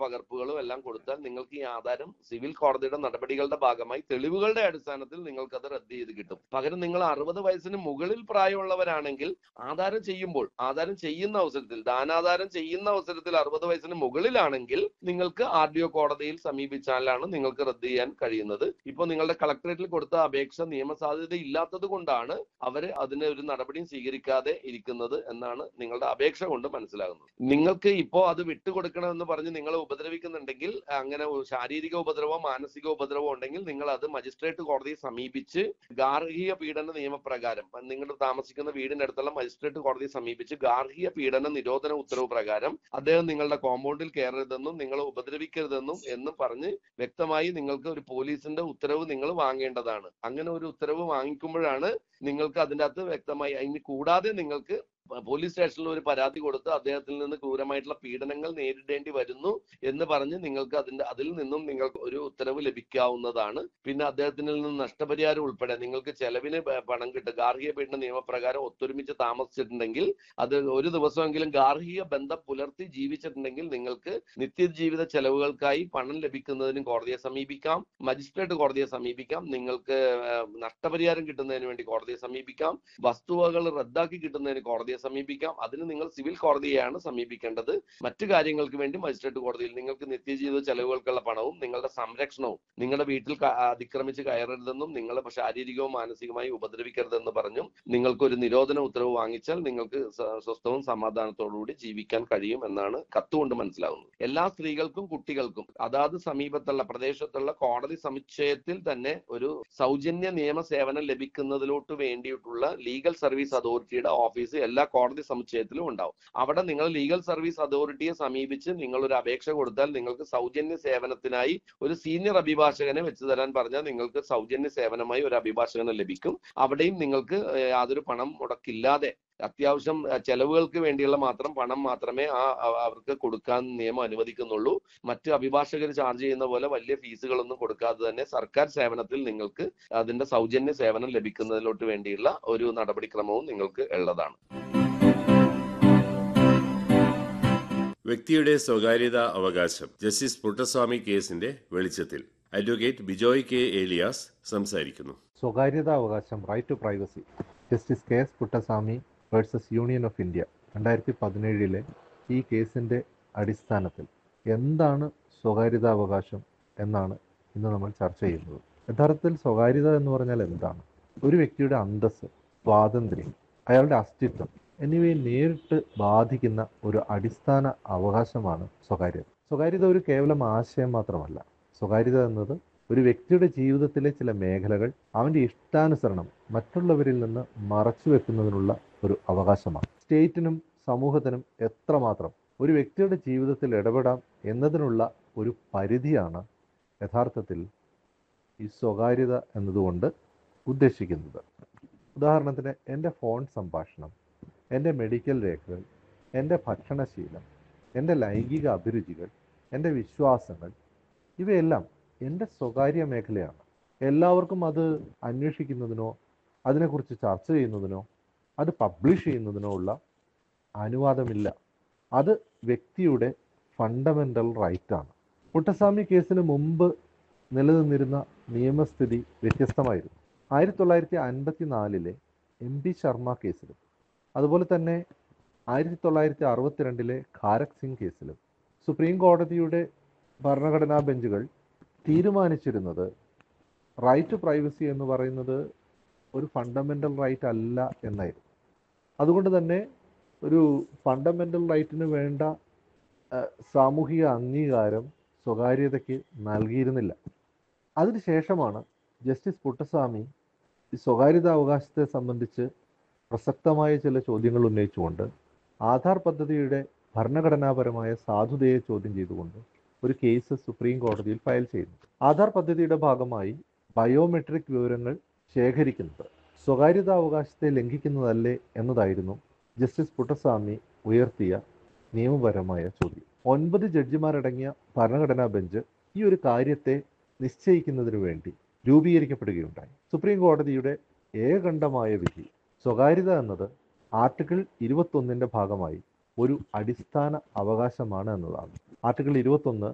പകർപ്പുകളും എല്ലാം കൊടുത്താൽ നിങ്ങൾക്ക് ഈ ആധാരം സിവിൽ കോടതിയുടെ നടപടികളുടെ ഭാഗമായി തെളിവുകളുടെ അടിസ്ഥാനത്തിൽ നിങ്ങൾക്ക് അത് റദ്ദ് ചെയ്ത് കിട്ടും പകരം നിങ്ങൾ അറുപത് വയസ്സിന് മുകളിൽ പ്രായമുള്ളവരാണെങ്കിൽ ആധാരം ചെയ്യുമ്പോൾ ആധാരം ചെയ്യുന്ന അവസരത്തിൽ ദാനാധാരം ചെയ്യുന്ന അവസരത്തിൽ അറുപത് വയസ്സിന് മുകളിലാണെങ്കിൽ നിങ്ങൾക്ക് ആർ ഡി ഒ കോടതിയിൽ സമീപിച്ചാലാണ് നിങ്ങൾക്ക് റദ്ദ് ചെയ്യാൻ കഴിയുന്നത് ഇപ്പോൾ നിങ്ങളുടെ കളക്ടറേറ്റിൽ കൊടുത്ത അപേക്ഷ നിയമസാധ്യത ഇല്ലാത്തത് കൊണ്ടാണ് അവര് അതിന് ഒരു നടപടിയും സ്വീകരിക്കാതെ ഇരിക്കുന്നത് എന്നാണ് നിങ്ങളുടെ അപേക്ഷ കൊണ്ട് മനസ്സിലാകുന്നത് നിങ്ങൾക്ക് ഇപ്പോ അത് വിട്ടുകൊടുക്കണമെന്ന് പറഞ്ഞ് നിങ്ങളെ ഉപദ്രവിക്കുന്നുണ്ടെങ്കിൽ അങ്ങനെ ഒരു ശാരീരിക ഉപദ്രവമോ മാനസിക ഉപദ്രവമോ ഉണ്ടെങ്കിൽ നിങ്ങൾ അത് മജിസ്ട്രേറ്റ് കോടതിയെ സമീപിച്ച് ഗാർഹിക പീഡന നിയമപ്രകാരം നിങ്ങൾ താമസിക്കുന്ന വീടിന്റെ അടുത്തുള്ള മജിസ്ട്രേറ്റ് കോടതിയെ സമീപിച്ച് ഗാർഹിക പീഡന നിരോധന ഉത്തരവ് പ്രകാരം അദ്ദേഹം നിങ്ങളുടെ കോമ്പൗണ്ടിൽ കയറരുതെന്നും നിങ്ങളെ ഉപദ്രവിക്കരുതെന്നും എന്നും പറഞ്ഞ് വ്യക്തമായി നിങ്ങൾക്ക് ഒരു പോലീസിന്റെ ഉത്തരവ് നിങ്ങൾ വാങ്ങേണ്ടതാണ് അങ്ങനെ ഒരു ഉത്തരവ് വാങ്ങിക്കുമ്പോഴാണ് നിങ്ങൾക്ക് അതിൻ്റെ അകത്ത് വ്യക്തമായി അതിന് കൂടാതെ നിങ്ങൾക്ക് പോലീസ് സ്റ്റേഷനിൽ ഒരു പരാതി കൊടുത്ത് അദ്ദേഹത്തിൽ നിന്ന് ക്രൂരമായിട്ടുള്ള പീഡനങ്ങൾ നേരിടേണ്ടി വരുന്നു എന്ന് പറഞ്ഞ് നിങ്ങൾക്ക് അതിന്റെ അതിൽ നിന്നും നിങ്ങൾക്ക് ഒരു ഉത്തരവ് ലഭിക്കാവുന്നതാണ് പിന്നെ അദ്ദേഹത്തിൽ നിന്ന് നഷ്ടപരിഹാരം ഉൾപ്പെടെ നിങ്ങൾക്ക് ചെലവിന് പ- പണം കിട്ടും ഗാർഹിക പീഡന നിയമപ്രകാരം ഒത്തൊരുമിച്ച് താമസിച്ചിട്ടുണ്ടെങ്കിൽ അത് ഒരു ദിവസമെങ്കിലും ഗാർഹിക ബന്ധം പുലർത്തി ജീവിച്ചിട്ടുണ്ടെങ്കിൽ നിങ്ങൾക്ക് നിത്യജീവിത ചെലവുകൾക്കായി പണം ലഭിക്കുന്നതിനും കോടതിയെ സമീപിക്കാം മജിസ്ട്രേറ്റ് കോടതിയെ സമീപിക്കാം നിങ്ങൾക്ക് ഏഹ്, നഷ്ടപരിഹാരം കിട്ടുന്നതിന് വേണ്ടി കോടതിയെ സമീപിക്കാം വസ്തുവകൾ റദ്ദാക്കി കിട്ടുന്നതിന് കോടതിയെ സമീപിക്കാം അതിന് നിങ്ങൾ സിവിൽ കോടതിയെയാണ് സമീപിക്കേണ്ടത് മറ്റു കാര്യങ്ങൾക്ക് വേണ്ടി മജിസ്ട്രേറ്റ് കോടതിയിൽ നിങ്ങൾക്ക് നിത്യജീവിത ചെലവുകൾക്കുള്ള പണവും നിങ്ങളുടെ സംരക്ഷണവും നിങ്ങളുടെ വീട്ടിൽ ക- അതിക്രമിച്ച് കയറരുതെന്നും നിങ്ങളെ ശാരീരികവും മാനസികമായി ഉപദ്രവിക്കരുതെന്ന് പറഞ്ഞും നിങ്ങൾക്ക് ഒരു നിരോധന ഉത്തരവ് വാങ്ങിച്ചാൽ നിങ്ങൾക്ക് സ- സ്വസ്ഥവും സമാധാനത്തോടുകൂടി ജീവിക്കാൻ കഴിയും എന്നാണ് കത്തുകൊണ്ട് മനസ്സിലാകുന്നത് എല്ലാ സ്ത്രീകൾക്കും കുട്ടികൾക്കും അതാത് സമീപത്തുള്ള പ്രദേശത്തുള്ള കോടതി സമുച്ചയത്തിൽ തന്നെ ഒരു സൗജന്യ നിയമ സേവനം ലഭിക്കുന്നതിലോട്ട് വേണ്ടിയിട്ടുള്ള ലീഗൽ സർവീസ് അതോറിറ്റിയുടെ ഓഫീസ് എല്ലാ കോടതി സമുച്ചയത്തിലും ഉണ്ടാവും അവിടെ നിങ്ങൾ ലീഗൽ സർവീസ് അതോറിറ്റിയെ സമീപിച്ച് നിങ്ങൾ ഒരു അപേക്ഷ കൊടുത്താൽ നിങ്ങൾക്ക് സൗജന്യ സേവനത്തിനായി ഒരു സീനിയർ അഭിഭാഷകനെ വെച്ച് തരാൻ പറഞ്ഞാൽ നിങ്ങൾക്ക് സൗജന്യ സേവനമായി ഒരു അഭിഭാഷകനെ ലഭിക്കും അവിടെയും നിങ്ങൾക്ക് ഏഹ്, യാതൊരു പണം മുടക്കില്ലാതെ അത്യാവശ്യം അഹ്, ചെലവുകൾക്ക് വേണ്ടിയുള്ള മാത്രം പണം മാത്രമേ ആ അ- അവർക്ക് കൊടുക്കാൻ നിയമം അനുവദിക്കുന്നുള്ളൂ മറ്റ് അഭിഭാഷകർ ചാർജ് ചെയ്യുന്ന പോലെ വലിയ ഫീസുകളൊന്നും കൊടുക്കാതെ തന്നെ സർക്കാർ സേവനത്തിൽ നിങ്ങൾക്ക് അതിന്റെ സൗജന്യ സേവനം ലഭിക്കുന്നതിലോട്ട് വേണ്ടിയുള്ള ഒരു നടപടിക്രമവും നിങ്ങൾക്ക് ഉള്ളതാണ് വ്യക്തിയുടെ സ്വകാര്യതാ അവകാശം ജസ്റ്റിസ് പുട്ടസ്വാമി കേസിന്റെ വെളിച്ചത്തിൽ അഡ്വക്കേറ്റ് ബിജോയ് കെ ഏലിയാസ് സംസാരിക്കുന്നു സ്വകാര്യതാ അവകാശം right to privacy Justice K S Puttaswamy versus Union of India രണ്ടായിരത്തി പതിനേഴിലെ ഈ കേസിൻ്റെ അടിസ്ഥാനത്തിൽ എന്താണ് സ്വകാര്യതാവകാശം എന്നാണ് ഇന്ന് നമ്മൾ ചർച്ച ചെയ്യുന്നത് യഥാർത്ഥത്തിൽ സ്വകാര്യത എന്ന് പറഞ്ഞാൽ എന്താണ് ഒരു വ്യക്തിയുടെ അന്തസ്സ് സ്വാതന്ത്ര്യം അയാളുടെ അസ്തിത്വം എന്നിവയെ നേരിട്ട് ബാധിക്കുന്ന ഒരു അടിസ്ഥാന അവകാശമാണ് സ്വകാര്യത സ്വകാര്യത ഒരു കേവലം ആശയം മാത്രമല്ല സ്വകാര്യത എന്നത് ഒരു വ്യക്തിയുടെ ജീവിതത്തിലെ ചില മേഖലകൾ അവൻ്റെ ഇഷ്ടാനുസരണം മറ്റുള്ളവരിൽ നിന്ന് മറച്ചു വെക്കുന്നതിനുള്ള ഒരു അവകാശമാണ് സ്റ്റേറ്റിനും സമൂഹത്തിനും എത്രമാത്രം ഒരു വ്യക്തിയുടെ ജീവിതത്തിൽ ഇടപെടാം എന്നതിനുള്ള ഒരു പരിധിയാണ് യഥാർത്ഥത്തിൽ ഈ സ്വകാര്യത എന്നതുകൊണ്ട് ഉദ്ദേശിക്കുന്നത് ഉദാഹരണത്തിന് എൻ്റെ ഫോൺ സംഭാഷണം എൻ്റെ മെഡിക്കൽ രേഖകൾ എൻ്റെ ഭക്ഷണശീലം എൻ്റെ ലൈംഗിക അഭിരുചികൾ എൻ്റെ വിശ്വാസങ്ങൾ ഇവയെല്ലാം എൻ്റെ സ്വകാര്യ മേഖലയാണ് എല്ലാവർക്കും അത് അന്വേഷിക്കുന്നതിനോ അതിനെക്കുറിച്ച് ചർച്ച ചെയ്യുന്നതിനോ അത് പബ്ലിഷ് ചെയ്യുന്നതിനോ ഉള്ള അനുവാദമില്ല അത് വ്യക്തിയുടെ ഫണ്ടമെൻ്റൽ റൈറ്റാണ് പുട്ടസ്വാമി കേസിന് മുമ്പ് നിലനിന്നിരുന്ന നിയമസ്ഥിതി വ്യത്യസ്തമായിരുന്നു ആയിരത്തി തൊള്ളായിരത്തി അൻപത്തി നാലിലെ എം പി ശർമ്മ കേസിലും അതുപോലെ തന്നെ ആയിരത്തി തൊള്ളായിരത്തി അറുപത്തിരണ്ടിലെ ഖാരക് സിംഗ് കേസിലും സുപ്രീം കോടതിയുടെ ഭരണഘടനാ ബെഞ്ചുകൾ തീരുമാനിച്ചിരുന്നത് റൈറ്റ് ടു പ്രൈവസി എന്ന് പറയുന്നത് ഒരു ഫണ്ടമെൻ്റൽ റൈറ്റ് അല്ല എന്നായിരുന്നു അതുകൊണ്ട് തന്നെ ഒരു ഫണ്ടമെൻ്റൽ റൈറ്റിന് വേണ്ട അഹ്, സാമൂഹിക അംഗീകാരം സ്വകാര്യതയ്ക്ക് നൽകിയിരുന്നില്ല അതിനുശേഷമാണ് ജസ്റ്റിസ് പുട്ടസ്വാമി ഈ സ്വകാര്യതാ അവകാശത്തെ സംബന്ധിച്ച് പ്രസക്തമായ ചില ചോദ്യങ്ങൾ ഉന്നയിച്ചുകൊണ്ട് ആധാർ പദ്ധതിയുടെ ഭരണഘടനാപരമായ സാധുതയെ ചോദ്യം ചെയ്തുകൊണ്ട് ഒരു കേസ് സുപ്രീം കോടതിയിൽ ഫയൽ ചെയ്യുന്നു ആധാർ പദ്ധതിയുടെ ഭാഗമായി ബയോമെട്രിക് വിവരങ്ങൾ ശേഖരിക്കുന്നത് സ്വകാര്യതാ അവകാശത്തെ ലംഘിക്കുന്നതല്ലേ എന്നതായിരുന്നു ജസ്റ്റിസ് പുട്ടസ്വാമി ഉയർത്തിയ നിയമപരമായ ചോദ്യം ഒൻപത് ജഡ്ജിമാരടങ്ങിയ ഭരണഘടനാ ബെഞ്ച് ഈ ഒരു കാര്യത്തെ നിശ്ചയിക്കുന്നതിനു വേണ്ടി രൂപീകരിക്കപ്പെടുകയുണ്ടായി സുപ്രീം കോടതിയുടെ ഏകണ്ഠമായ വിധി സ്വകാര്യത എന്നത് ആർട്ടിക്കിൾ ഇരുപത്തൊന്നിന്റെ ഭാഗമായി ഒരു അടിസ്ഥാന അവകാശമാണ് എന്നതാണ് ആർട്ടിക്കിൾ ഇരുപത്തൊന്ന്